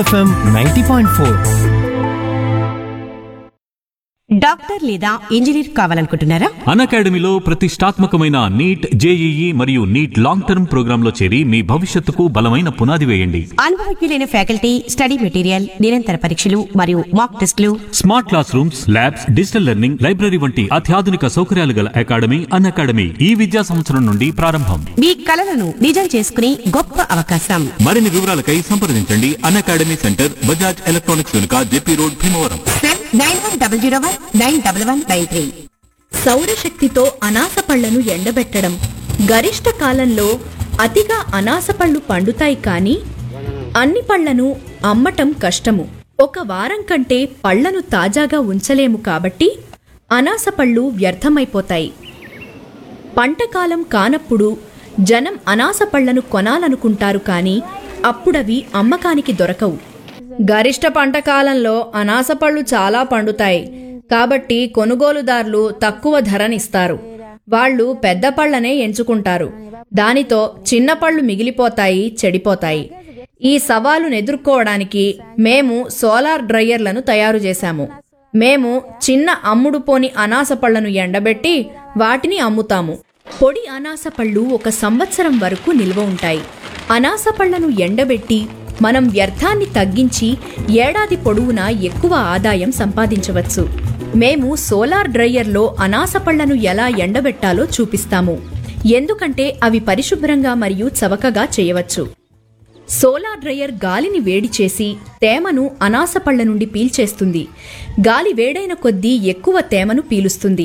FM ninety point four doctor లేదా engineer కావాలనుకుంటున్నారా అన్ అకాడమీలో ప్రతిష్టాత్మకమైన నీట్ జేఈఈ మరియు నీట్ లాంగ్ టర్మ్ ప్రోగ్రాంలో చేరి మీ భవిష్యత్తుకు బలమైన పునాది వేయండి అనుభవజ్ఞులైన ఫ్యాకల్టీ స్టడీ మెటీరియల్ నిరంతర పరీక్షలు మరియు మాక్ టెస్టులు smart classrooms labs digital learning library వంటి అత్యాధునిక సౌకర్యాలు గల అకాడమీ అన్ అకాడమీ ఈ విద్యా సంవత్సరం నుండి ప్రారంభం మీ కలలను నిజం చేసుకునే గొప్ప అవకాశం మరిన్ని వివరాలకై సంప్రదించండి Unacademy centre Bajaj electronics వెనుక JP road Bhimavaram nine one double zero one nine double one nine three సౌరశక్తితో అనాస పళ్లను ఎండబెట్టడం గరిష్ట కాలంలో అతిగా అనాస పళ్ళు పండుతాయి కానీ అన్ని పళ్లను అమ్మటం కష్టము ఒక వారం కంటే పళ్లను తాజాగా ఉంచలేము కాబట్టి అనాస పళ్ళు వ్యర్థమైపోతాయి పంటకాలం కానప్పుడు జనం అనాస పళ్లను కొనాలనుకుంటారు కానీ అప్పుడవి అమ్మకానికి దొరకవు గరిష్ట పంట కాలంలో అనాస పళ్ళు చాలా పండుతాయి కాబట్టి కొనుగోలుదారులు తక్కువ ధరనిస్తారు వాళ్ళు పెద్ద పళ్ళనే ఎంచుకుంటారు దానితో చిన్న పళ్ళు మిగిలిపోతాయి చెడిపోతాయి ఈ సవాలును ఎదుర్కోవడానికి మేము సోలార్ డ్రయ్యర్లను తయారు చేశాము మేము చిన్న అమ్ముడు పోని అనాస పళ్లను ఎండబెట్టి వాటిని అమ్ముతాము పొడి అనాస పళ్ళు ఒక సంవత్సరం వరకు నిల్వ ఉంటాయి అనాస పళ్లను ఎండబెట్టి మనం వ్యర్థాన్ని తగ్గించి ఏడాది పొడవునా ఎక్కువ ఆదాయం సంపాదించవచ్చు మేము సోలార్ డ్రయ్యర్లో అనాస పళ్లను ఎలా ఎండబెట్టాలో చూపిస్తాము ఎందుకంటే అవి పరిశుభ్రంగా మరియు చవకగా చేయవచ్చు సోలార్ డ్రయర్ గాలిని వేడి చేసి తేమను అనాస పళ్ల నుండి పీల్చేస్తుంది గాలి వేడైన కొద్దీ ఎక్కువ తేమను పీలుస్తుంది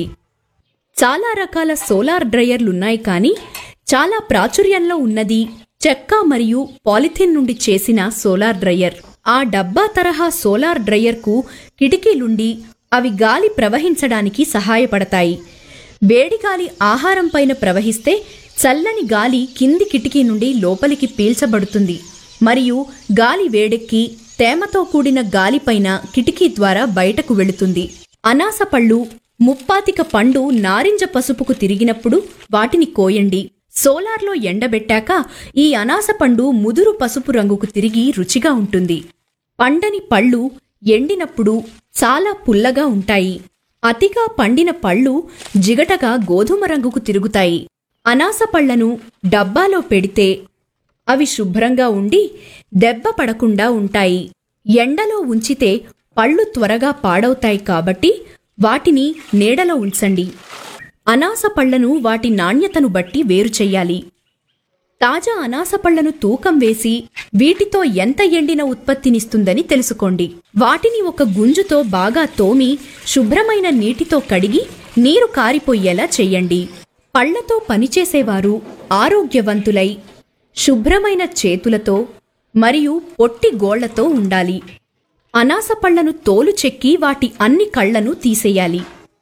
చాలా రకాల సోలార్ డ్రయర్లున్నాయి కానీ చాలా ప్రాచుర్యంలో ఉన్నది చెక్క మరియు పాలిథిన్ నుండి చేసిన సోలార్ డ్రయర్ ఆ డబ్బా తరహా సోలార్ డ్రయర్కు కిటికీలుండి అవి గాలి ప్రవహించడానికి సహాయపడతాయి వేడి గాలి ఆహారం పైన ప్రవహిస్తే చల్లని గాలి కింది కిటికీ నుండి లోపలికి పీల్చబడుతుంది మరియు గాలి వేడెక్కి తేమతో కూడిన గాలిపైన కిటికీ ద్వారా బయటకు వెళుతుంది అనాస పళ్ళు ముప్పాతిక పండు నారింజ పసుపుకు తిరిగినప్పుడు వాటిని కోయండి సోలార్లో ఎండబెట్టాక ఈ అనాస పండు ముదురు పసుపు రంగుకు తిరిగి రుచిగా ఉంటుంది పండని పళ్ళు ఎండినప్పుడు చాలా పుల్లగా ఉంటాయి అతిగా పండిన పళ్ళు జిగటగా గోధుమ రంగుకు తిరుగుతాయి అనాస పళ్లను డబ్బాలో పెడితే అవి శుభ్రంగా ఉండి దెబ్బ పడకుండా ఉంటాయి ఎండలో ఉంచితే పళ్ళు త్వరగా పాడవుతాయి కాబట్టి వాటిని నీడలో ఉంచండి అనాస పళ్లను వాటి నాణ్యతను బట్టి వేరు చెయ్యాలి తాజా అనాస పళ్లను తూకం వేసి వీటితో ఎంత ఎండిన ఉత్పత్తినిస్తుందని తెలుసుకోండి వాటిని ఒక గుంజుతో బాగా తోమి శుభ్రమైన నీటితో కడిగి నీరు కారిపోయేలా చెయ్యండి పళ్లతో పనిచేసేవారు ఆరోగ్యవంతులై శుభ్రమైన చేతులతో మరియు పొట్టి గోళ్లతో ఉండాలి అనాస పళ్లను తోలు చెక్కి వాటి అన్ని కళ్లను తీసేయాలి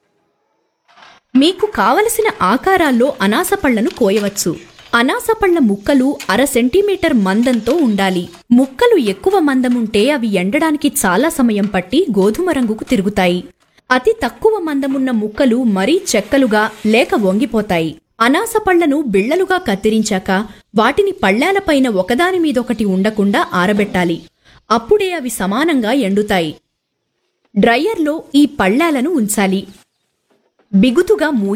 మీకు కావలసిన ఆకారాల్లో అనాస పళ్లను కోయవచ్చు అనాస పళ్ల ముక్కలు అర సెంటీమీటర్ మందంతో ఉండాలి ముక్కలు ఎక్కువ మందముంటే అవి ఎండడానికి చాలా సమయం పట్టి గోధుమ రంగుకు తిరుగుతాయి అతి తక్కువ మందమున్న ముక్కలు మరీ చెక్కలుగా లేక వంగిపోతాయి అనాస పళ్లను బిళ్లలుగా కత్తిరించాక వాటిని పళ్ళాలపైన ఒకదాని మీదొకటి ఉండకుండా ఆరబెట్టాలి అప్పుడే అవి సమానంగా ఎండుతాయి డ్రయ్యర్లో ఈ పళ్ళాలను ఉంచాలి బిగుతుగా మూ